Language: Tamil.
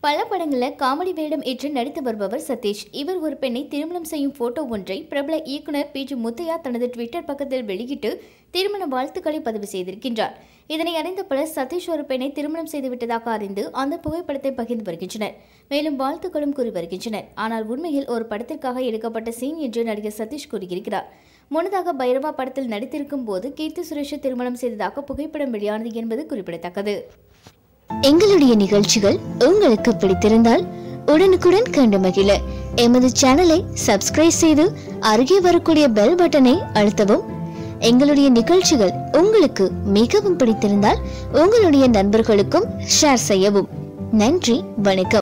பல படங்களில் காமெடி வேடம் ஏற்று நடித்து வருபவர் சதீஷ் இவர் ஒரு பெண்ணை திருமணம் செய்யும் போட்டோ ஒன்றை பிரபல இயக்குனர் பி ஜி முத்தையா தனது ட்விட்டர் பக்கத்தில் வெளியிட்டு திருமண வாழ்த்துக்களை பதிவு செய்திருக்கின்றார் இதனை அறிந்த பலர் சதீஷ் ஒரு பெண்ணை திருமணம் செய்து விட்டதாக அறிந்து அந்த புகைப்படத்தை பகிர்ந்து வருகின்றனர் மேலும் வாழ்த்துக்களும் கூறி வருகின்றனர் ஆனால் உண்மையில் ஒரு படத்திற்காக எடுக்கப்பட்ட சீன் என்று நடிகர் சதீஷ் கூறுகிறார் முன்னதாக பைரவா படத்தில் நடித்திருக்கும் போது கீர்த்தி சுரேஷை திருமணம் செய்ததாக புகைப்படம் வெளியானது என்பது குறிப்பிடத்தக்கது எங்களுடைய நிகழ்ச்சிகள் உங்களுக்கு பிடித்திருந்தால் உடனுக்குடன் கண்டு மகிழ எமது சேனலை சப்ஸ்கிரைப் செய்து அருகே வரக்கூடிய பெல் பட்டனை அழுத்தவும் எங்களுடைய நிகழ்ச்சிகள் உங்களுக்கு மிகவும் பிடித்திருந்தால் உங்களுடைய நண்பர்களுக்கும் ஷேர் செய்யவும் நன்றி வணக்கம்